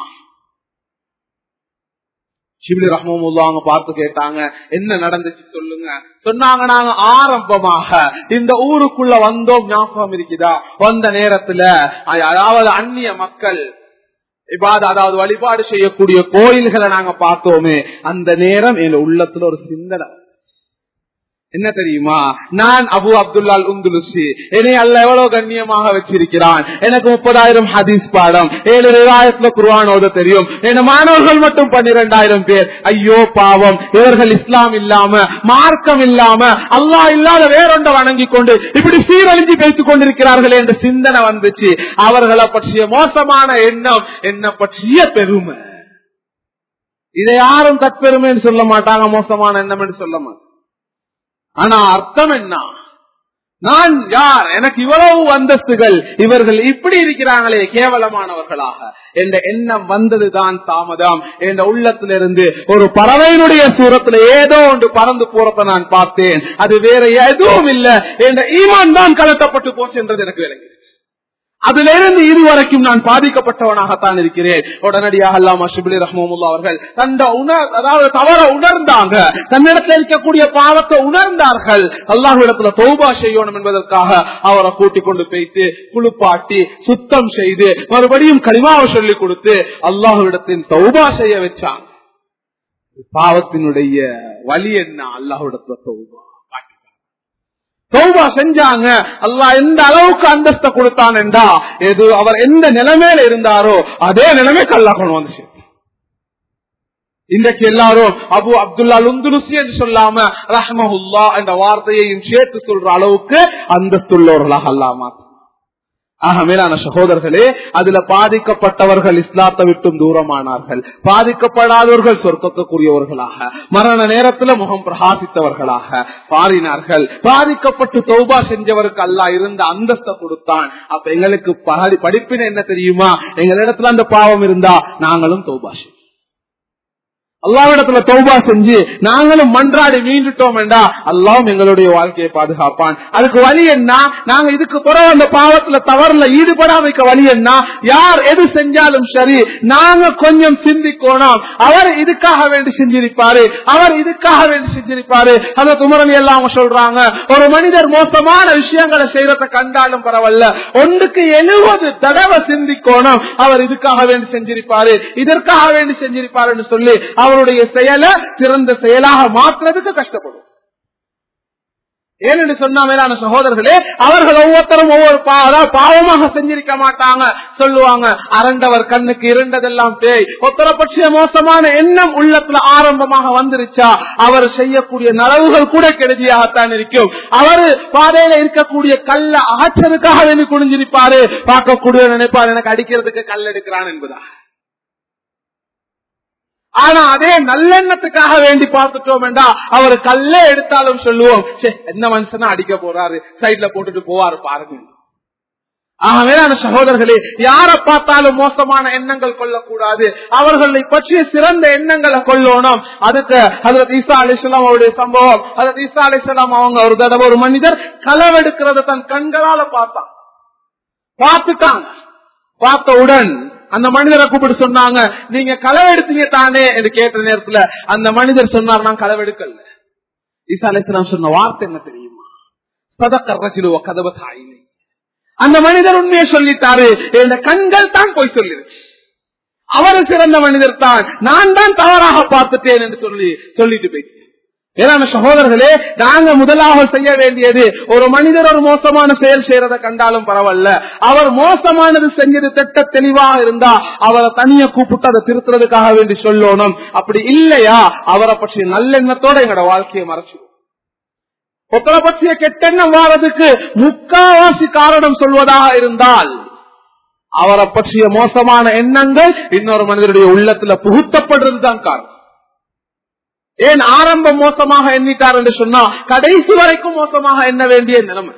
ஷிபிலி ரஹமுல்லாங்க பார்த்து கேட்டாங்க என்ன நடந்துச்சு சொல்லுங்க சொன்னாங்க நாங்க ஆரம்பமாக இந்த ஊருக்குள்ள வந்தோம் ஞாபகம் இருக்குதா வந்த நேரத்துல அதாவது அந்நிய மக்கள் இபாத அதாவது வழிபாடு செய்யக்கூடிய கோயில்களை நாங்க பார்த்தோமே அந்த நேரம் என் உள்ளத்துல ஒரு சிந்தனை என்ன தெரியுமா நான் அபு அப்துல்லால் உந்துலுசி என்னை அல்ல எவ்வளவு கண்ணியமாக வச்சிருக்கிறான் எனக்கு முப்பதாயிரம் ஹதீஸ் பாடம் ஏழு ஏழாயிரத்துல குருவான் ஓத தெரியும் என் மாணவர்கள் மட்டும் பன்னிரெண்டாயிரம் பேர் ஐயோ பாவம் இவர்கள் இஸ்லாம் இல்லாம மார்க்கம் இல்லாம அல்லாஹ் இல்லாத வேறொண்ட வணங்கி கொண்டு இப்படி சீரழிஞ்சு பேசிக் கொண்டிருக்கிறார்கள் என்ற சிந்தனை வந்துச்சு அவர்களை பற்றிய மோசமான எண்ணம் என்ன பற்றிய பெருமை இதை யாரும் தற்பெருமைன்னு சொல்ல மாட்டாங்க மோசமான எண்ணம் என்று சொல்ல மாட்டாங்க ஆனா அர்த்தம் என்ன நான் யார் எனக்கு இவ்வளவு அந்தஸ்துகள் இவர்கள் இப்படி இருக்கிறாங்களே கேவலமானவர்களாக என்ற எண்ணம் வந்ததுதான் தாமதம் என்ற உள்ளத்திலிருந்து ஒரு பறவையினுடைய சூரத்துல ஏதோ ஒன்று பறந்து போறத நான் பார்த்தேன் அது வேற எதுவும் இல்ல என்ற ஈமான் தான் கலட்டப்பட்டு போச்சு என்றது எனக்கு விளங்கி அதுல இருந்து இதுவரைக்கும் நான் பாதிக்கப்பட்டவனாகத்தான் இருக்கிறேன் உடனடியாக அல்லாமா ஷிபிலி ரஹமுல்லா அவர்கள் தந்த உணர் அதாவது தவற உணர்ந்தாங்க தன்னிடத்தில் இருக்கக்கூடிய பாவத்தை உணர்ந்தார்கள் அல்லாஹிடத்துல தௌபா செய்யணும் என்பதற்காக அவரை கூட்டிக் கொண்டு போயிட்டு குளிப்பாட்டி சுத்தம் செய்து மறுபடியும் கனிமாவை சொல்லிக் கொடுத்து அல்லாஹுவிடத்தின் தௌபா செய்ய வச்சாங்க பாவத்தினுடைய வழி என்ன அல்லாஹுடத்துல தௌபா தௌபா செஞ்சாங்க அல்லாஹ் எந்த அளவுக்கு அந்தஸ்த கொடுத்தான் என்றா எது அவர் எந்த நிலைமையில இருந்தாரோ அதே நிலைமைக்கு அல்லாஹ் கொண்டு வந்துச்சு இன்றைக்கு எல்லாரும் அபு அப்துல்லா லுந்துலுசி என்று சொல்லாம ரஹமஹுல்லா என்ற வார்த்தையையும் சேர்த்து சொல்ற அளவுக்கு அந்தஸ்துள்ளவர்களாக அல்லாம ஆக மேலான சகோதரர்களே அதுல பாதிக்கப்பட்டவர்கள் இஸ்லாத்தை விட்டும் தூரமானார்கள் பாதிக்கப்படாதவர்கள் சொர்க்கத்துக்குரியவர்களாக மரண நேரத்துல முகம் பிரகாசித்தவர்களாக பாரினார்கள் பாதிக்கப்பட்டு தௌபா செஞ்சவருக்கு அல்லா இருந்த அந்தஸ்தை கொடுத்தான் அப்ப எங்களுக்கு படி- படிப்பினை என்ன தெரியுமா எங்களிடத்துல அந்த பாவம் இருந்தா நாங்களும் தௌபா செய்வோம் அல்லாவிடத்துல தௌபா செஞ்சு நாங்களும் மன்றாடி மீண்டுட்டோம் என்றா அல்லாவும் எங்களுடைய வாழ்க்கையை பாதுகாப்பான் அதுக்கு வழி என்ன நாங்க இதுக்கு பிறகு அந்த பாவத்துல தவறுல ஈடுபடாமைக்க வழி என்ன யார் எது செஞ்சாலும் சரி நாங்க கொஞ்சம் சிந்திக்கோணும் அவர் இதுக்காக வேண்டி செஞ்சிருப்பாரு அவர் இதுக்காக வேண்டி செஞ்சிருப்பாரு அந்த துமரலி எல்லாம் சொல்றாங்க ஒரு மனிதர் மோசமான விஷயங்களை செய்யறத கண்டாலும் பரவாயில்ல ஒன்றுக்கு எழுபது தடவை சிந்திக்கோணும் அவர் இதுக்காக வேண்டி செஞ்சிருப்பாரு இதற்காக வேண்டி செஞ்சிருப்பாருன்னு சொல்லி அவருடைய செயலை சிறந்த செயலாக மாற்றுறதுக்கு கஷ்டப்படும் ஏனென்று சொன்னா மேலான சகோதரர்களே அவர்கள் ஒவ்வொருத்தரும் ஒவ்வொரு பா- அதாவது பாவமாக செஞ்சிருக்க மாட்டாங்க சொல்லுவாங்க அரண்டவர் கண்ணுக்கு இருண்டதெல்லாம் பேய் ஒத்தரை பட்சிய மோசமான எண்ணம் உள்ளத்துல ஆரம்பமாக வந்துருச்சா அவர் செய்யக்கூடிய நலவுகள் கூட கெடுதியாகத்தான் இருக்கும் அவரு பாதையில இருக்கக்கூடிய கல்ல அகற்றதுக்காக வேண்டி குனிஞ்சிருப்பாரு பார்க்கக்கூடிய நினைப்பார் எனக்கு அடிக்கிறதுக்கு கல் எடுக்கிறான் என்பதா ஆனா அதே நல்லெண்ணத்துக்காக வேண்டி பார்த்துட்டோம் என்றா அவர் கல்லே எடுத்தாலும் சொல்லுவோம் "ச்சே, என்ன மனுஷனா அடிக்க போறாரு சைட்ல போட்டுட்டு போவாரு பாருங்க ஆகவே அந்த சகோதரர்களே யாரை பார்த்தாலும் மோசமான எண்ணங்கள் கொள்ளக்கூடாது அவர்களை பற்றிய சிறந்த எண்ணங்களை கொள்ளணும் அதுக்கு அதற்கு ஈசா அலிஸ்லாம் அவருடைய சம்பவம் அதற்கு ஈசா அலிஸ்லாம் அவங்க ஒரு தடவை ஒரு மனிதர் களவெடுக்கிறத தன் கண்களால பார்த்தான் பார்த்துட்டாங்க பார்த்தவுடன் அந்த மனிதரை கூப்பிட்டு சொன்னாங்க நீங்க களவெடுத்தீங்க தானே என்று கேட்ட நேரத்துல அந்த மனிதர் சொன்னார் நான் களவெடுக்கல ஈசா அலிஸ்லாம் சொன்ன வார்த்தை என்ன தெரியுமா சதக்கரச்சிலுவ கதவ தாயினை அந்த மனிதர் உண்மையை சொல்லிட்டாரு இந்த கண்கள் தான் போய் சொல்லிருச்சு அவர் சிறந்த மனிதர் தான் நான் தான் தவறாக பார்த்துட்டேன் என்று சொல்லி சொல்லிட்டு போயிட்டேன் ஏன்னா சகோதரர்களே நாங்க முதலாக செய்ய வேண்டியது ஒரு மனிதர் ஒரு மோசமான செயல் செய்யறதை கண்டாலும் பரவாயில்ல அவர் மோசமானது செஞ்சது திட்ட தெளிவாக இருந்தா அவரை தனியா கூப்பிட்டு அதை திருத்துறதுக்காக வேண்டி சொல்லணும் அப்படி இல்லையா அவரை பற்றி நல்லெண்ணத்தோட எங்களோட வாழ்க்கையை மறைச்சிடும் ஒத்தரை பற்றிய கெட்டெண்ணம் வாரதுக்கு முக்காவாசி காரணம் சொல்வதாக இருந்தால் அவரை பற்றிய மோசமான எண்ணங்கள் இன்னொரு மனிதருடைய உள்ளத்துல புகுத்தப்படுறதுதான் காரணம் ஏன் ஆரம்பம் மோசமாக எண்ணிட்டார் என்று சொன்னா கடைசி வரைக்கும் மோசமாக எண்ண வேண்டிய நிலைமை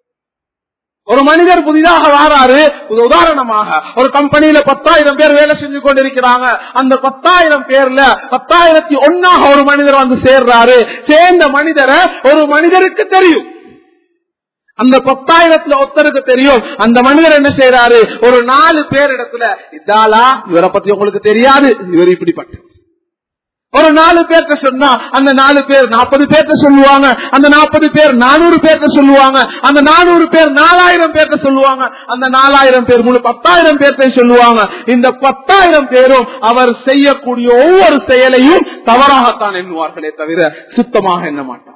ஒரு மனிதர் புதிதாக வாராரு ஒரு உதாரணமாக ஒரு கம்பெனியில பத்தாயிரம் பேர் வேலை செஞ்சு கொண்டிருக்கிறாங்க அந்த பத்தாயிரம் பேர்ல பத்தாயிரத்தி ஒன்னாக ஒரு மனிதர் வந்து சேர்றாரு சேர்ந்த மனிதரை ஒரு மனிதருக்கு தெரியும் அந்த பத்தாயிரத்துல ஒருத்தருக்கு தெரியும் அந்த மனிதர் என்ன செய்யறாரு ஒரு நாலு பேர் இடத்துல இதாலா இவரை பத்தி உங்களுக்கு தெரியாது இவர் இப்படிப்பட்ட ஒரு நாலு பேர்த்த சொன்னா அந்த நாலு பேர் நாற்பது பேர்த்த சொல்லுவாங்க அந்த நாற்பது பேர் நானூறு பேர்த்த சொல்லுவாங்க அந்த நானூறு பேர் நாலாயிரம் பேர்த்த சொல்லுவாங்க அந்த நாலாயிரம் பேர் முழு பத்தாயிரம் பேர்த்தை சொல்லுவாங்க இந்த பத்தாயிரம் பேரும் அவர் செய்யக்கூடிய ஒவ்வொரு செயலையும் தவறாகத்தான் எண்ணுவார்களே தவிர சுத்தமாக எண்ண மாட்டாங்க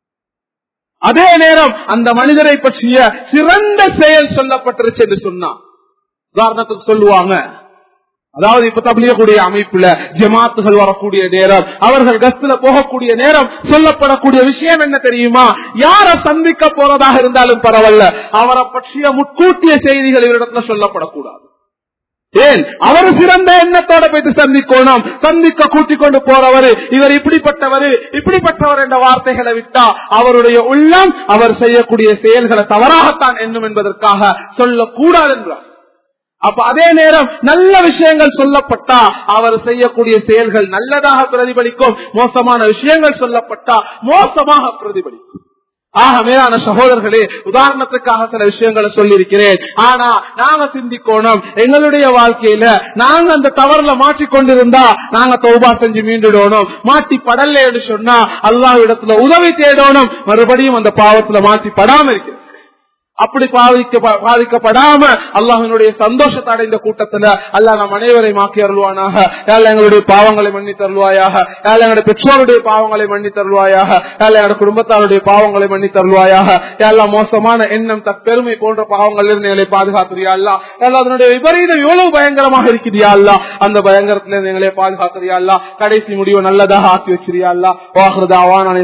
அதே நேரம் அந்த மனிதரை பற்றிய சிறந்த செயல் சொல்லப்பட்டிருச்சு என்று சொன்னா உதாரணத்துக்கு சொல்லுவாங்க அதாவது இப்ப தபிலியக்கூடிய அமைப்புல ஜமாத்துகள் வரக்கூடிய நேரம் அவர்கள் கஸ்துல போகக்கூடிய நேரம் சொல்லப்படக்கூடிய விஷயம் என்ன தெரியுமா யார சந்திக்க போறதாக இருந்தாலும் பரவாயில்ல அவரை பற்றிய முன்கூட்டிய செய்திகள் இவரிடத்துல சொல்லப்படக்கூடாது ஏன் அவர் சிறந்த எண்ணத்தோட போயிட்டு சந்திக்கணும் சந்திக்க கூட்டிக் கொண்டு போறவர் இவர் இப்படிப்பட்டவர் இப்படிப்பட்டவர் என்ற வார்த்தைகளை விட்டா அவருடைய உள்ளம் அவர் செய்யக்கூடிய செயல்களை தவறாகத்தான் எண்ணும் என்பதற்காக சொல்லக்கூடாது என்றார் அப்ப அதே நேரம் நல்ல விஷயங்கள் சொல்லப்பட்டா அவர் செய்யக்கூடிய செயல்கள் நல்லதாக பிரதிபலிக்கும் மோசமான விஷயங்கள் சொல்லப்பட்டா மோசமாக பிரதிபலிக்கும் ஆக மேலான சகோதரர்களே உதாரணத்துக்காக சில விஷயங்களை சொல்லியிருக்கிறேன் ஆனா நாங்க சிந்திக்கணும் எங்களுடைய வாழ்க்கையில நாங்க அந்த தவறுல மாற்றிக்கொண்டிருந்தா நாங்க தௌபா செஞ்சு மீண்டுடணும் மாட்டி படல சொன்னா அல்லாஹ் இடத்துல உதவி தேடணும் மறுபடியும் அந்த பாவத்துல மாற்றி படாம இருக்கிறது அப்படி பாதிக்க பாதிக்கப்படாம அல்லாஹனுடைய சந்தோஷத்தை அடைந்த கூட்டத்துல அல்லாஹ் நம் அனைவரை மாக்கி அருள்வானாக யாழ் எங்களுடைய பாவங்களை மன்னி தருள்வாயாக யாழ் எங்களுடைய பெற்றோருடைய பாவங்களை மன்னி தருள்வாயாக யாழ் எங்களுடைய குடும்பத்தாருடைய பாவங்களை மன்னி தருள்வாயாக யாழ்லா மோசமான எண்ணம் தற்பெருமை போன்ற பாவங்கள் இருந்து எங்களை பாதுகாத்துறியா அல்லா யாழ் அதனுடைய விபரீதம் எவ்வளவு பயங்கரமாக இருக்குதியா அல்லா அந்த பயங்கரத்திலிருந்து எங்களை பாதுகாத்துறியா அல்லா கடைசி முடிவு நல்லதாக ஆக்கி வச்சிருயா அல்லா வாக்குறதா